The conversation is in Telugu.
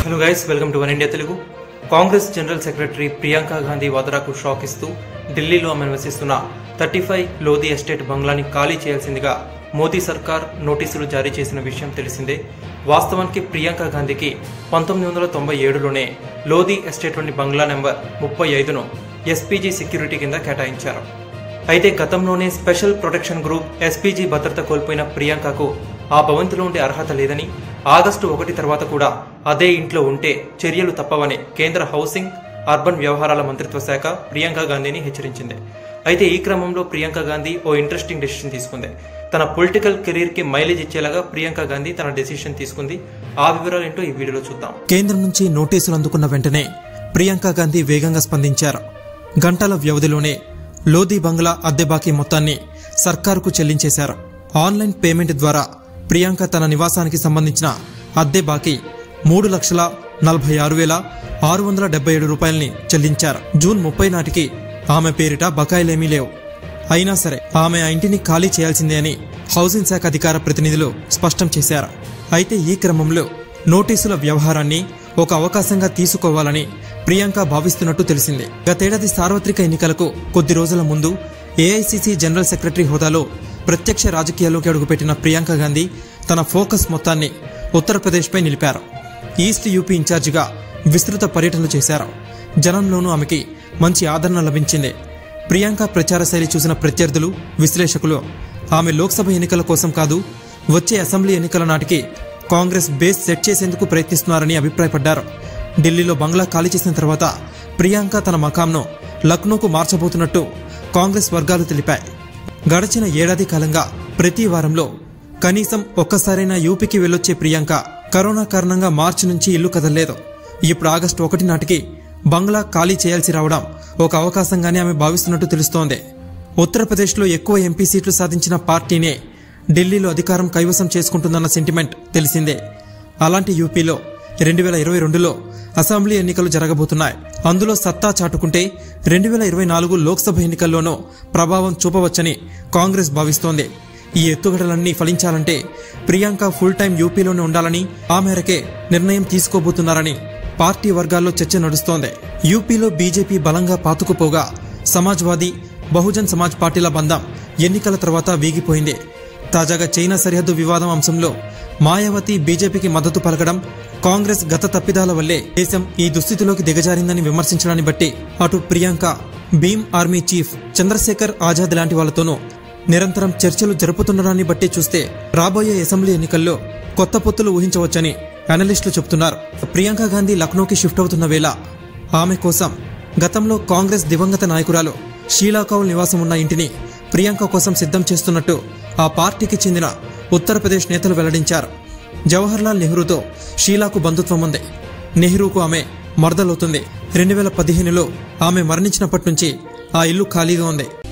hello guys welcome to One India Telugu Congress general secretary Priyanka Gandhi వాద్రాకు షాక్ ఇస్తూ ఢిల్లీలో ఆమె నివసిస్తున్న థర్టీ ఫైవ్ లోధి ఎస్టేట్ బంగ్లాని ఖాళీ చేయాల్సిందిగా మోదీ సర్కార్ నోటీసులు జారీ చేసిన విషయం తెలిసిందే వాస్తవానికి ప్రియాంక గాంధీకి పంతొమ్మిది వందల తొంభై ఏడులోనే లోధి ఎస్టేట్లోని బంగ్లా నెంబర్ ముప్పై ఐదును ఎస్పీజీ సెక్యూరిటీ కింద కేటాయించారు అయితే గతంలోనే స్పెషల్ ప్రొటెక్షన్ గ్రూప్ ఎస్పీజీ భద్రత కోల్పోయిన ప్రియాంకకు ఆ భవంతిలో ఉండే అర్హత లేదని ఆగస్టు ఒకటి తర్వాత కూడా అదే ఇంట్లో ఉంటే చర్యలు తప్పవని కేంద్ర హౌసింగ్ అర్బన్ వ్యవహారాల మంత్రిత్వ శాఖ ప్రియాంక గాంధీని హెచ్చరించింది అయితే ఈ క్రమంలో ప్రియాంక గాంధీ ఓ ఇంట్రెస్టింగ్ డెసిషన్ తీసుకుంది తన పొలిటికల్ కెరీర్ కి మైలేజ్ ఇచ్చేలాగా ప్రియాంక గాంధీ తన డెసిషన్ తీసుకుంది ఆ వివరాలు ఏంటో ఈ వీడియోలో చూద్దాం కేంద్రం నుంచి నోటీసులు అందుకున్న వెంటనే ప్రియాంక గాంధీ వేగంగా స్పందించారు గంటల వ్యవధిలోనే లోధి బంగ్లా అద్దె బాకీ మొత్తాన్ని సర్కారుకు చెల్లించేశారు ఆన్లైన్ పేమెంట్ ద్వారా ప్రియాంక తన నివాసానికి సంబంధించిన అద్దె బాకీ మూడు లక్షల నలభై ఆరు వేల ఆరు వందల డెబ్బై ఏడు రూపాయలని చెల్లించారు జూన్ ముప్పై నాటికి ఆమె పేరిట బకాయిలేమీ లేవు అయినా సరే ఆమె ఆ ఇంటిని ఖాళీ చేయాల్సిందే అని హౌసింగ్ శాఖ అధికార ప్రతినిధులు స్పష్టం చేశారు అయితే ఈ క్రమంలో నోటీసుల వ్యవహారాన్ని ఒక అవకాశంగా తీసుకోవాలని ప్రియాంక భావిస్తున్నట్టు తెలిసింది గతేడాది సార్వత్రిక ఎన్నికలకు కొద్ది రోజుల ముందు ఏఐసిసి జనరల్ సెక్రటరీ హోదాలో ప్రత్యక్ష రాజకీయాల్లోకి అడుగుపెట్టిన ప్రియాంక గాంధీ తన ఫోకస్ మొత్తాన్ని ఉత్తరప్రదేశ్పై నిలిపారు ఈస్ట్ యూపీ ఇన్ఛార్జిగా విస్తృత పర్యటనలు చేశారు జనంలోనూ ఆమెకి మంచి ఆదరణ లభించింది ప్రియాంక ప్రచార శైలి చూసిన ప్రత్యర్థులు విశ్లేషకులు ఆమె లోక్సభ ఎన్నికల కోసం కాదు వచ్చే అసెంబ్లీ ఎన్నికల నాటికి కాంగ్రెస్ బేస్ సెట్ చేసేందుకు ప్రయత్నిస్తున్నారని అభిప్రాయపడ్డారు ఢిల్లీలో బంగ్లా ఖాళీ చేసిన తర్వాత ప్రియాంక తన మకాంను లక్నోకు మార్చబోతున్నట్టు కాంగ్రెస్ వర్గాలు తెలిపాయి గడిచిన ఏడాది కాలంగా ప్రతి వారంలో కనీసం ఒక్కసారైనా యూపీకి వెళ్ళొచ్చే ప్రియాంక కరోనా కారణంగా మార్చి నుంచి ఇల్లు కదలలేదు ఇప్పుడు ఆగస్టు ఒకటి నాటికి బంగ్లా ఖాళీ చేయాల్సి రావడం ఒక అవకాశంగానే ఆమె భావిస్తున్నట్టు తెలుస్తోంది ఉత్తరప్రదేశ్లో ఎక్కువ ఎంపీ సీట్లు సాధించిన పార్టీనే ఢిల్లీలో అధికారం కైవసం చేసుకుంటుందన్న సెంటిమెంట్ తెలిసిందే అలాంటి యూపీలో రెండు వేల ఇరవై రెండులో అసెంబ్లీ ఎన్నికలు జరగబోతున్నాయి అందులో సత్తా చాటుకుంటే రెండు వేల ఇరవై నాలుగు లోక్సభ ఎన్నికల్లోనూ ప్రభావం చూపవచ్చని కాంగ్రెస్ భావిస్తోంది ఈ ఎత్తుగడలన్నీ ఫలించాలంటే ప్రియాంక ఫుల్ టైం యూపీలోనే ఉండాలని ఆ మేరకే నిర్ణయం తీసుకోబోతున్నారని పార్టీ వర్గాల్లో చర్చ నడుస్తోంది యూపీలో బీజేపీ బలంగా పాతుకుపోగా సమాజ్వాదీ బహుజన్ సమాజ్ పార్టీల బంధం ఎన్నికల తర్వాత వీగిపోయింది తాజాగా చైనా సరిహద్దు వివాదం అంశంలో మాయావతి బీజేపీకి మద్దతు పలకడం కాంగ్రెస్ గత తప్పిదాల వల్లే దేశం ఈ దుస్థితిలోకి దిగజారిందని విమర్శించడాన్ని బట్టి అటు ప్రియాంక భీమ్ ఆర్మీ చీఫ్ చంద్రశేఖర్ ఆజాద్ లాంటి వాళ్లతోనూ నిరంతరం చర్చలు జరుపుతుండడాన్ని బట్టి చూస్తే రాబోయే అసెంబ్లీ ఎన్నికల్లో కొత్త పొత్తులు ఊహించవచ్చని అనలిస్టులు చెబుతున్నారు ప్రియాంక గాంధీ లక్నోకి షిఫ్ట్ అవుతున్న వేళ ఆమె కోసం గతంలో కాంగ్రెస్ దివంగత నాయకురాలు షీలా కౌల్ నివాసం ఉన్న ఇంటిని ప్రియాంక కోసం సిద్ధం చేస్తున్నట్టు ఆ పార్టీకి చెందిన ఉత్తరప్రదేశ్ నేతలు వెల్లడించారు జవహర్లాల్ నెహ్రూతో షీలాకు బంధుత్వం ఉంది నెహ్రూకు ఆమె మరదలవుతుంది రెండు వేల పదిహేనులో ఆమె మరణించినప్పటి నుంచి ఆ ఇల్లు ఖాళీగా ఉంది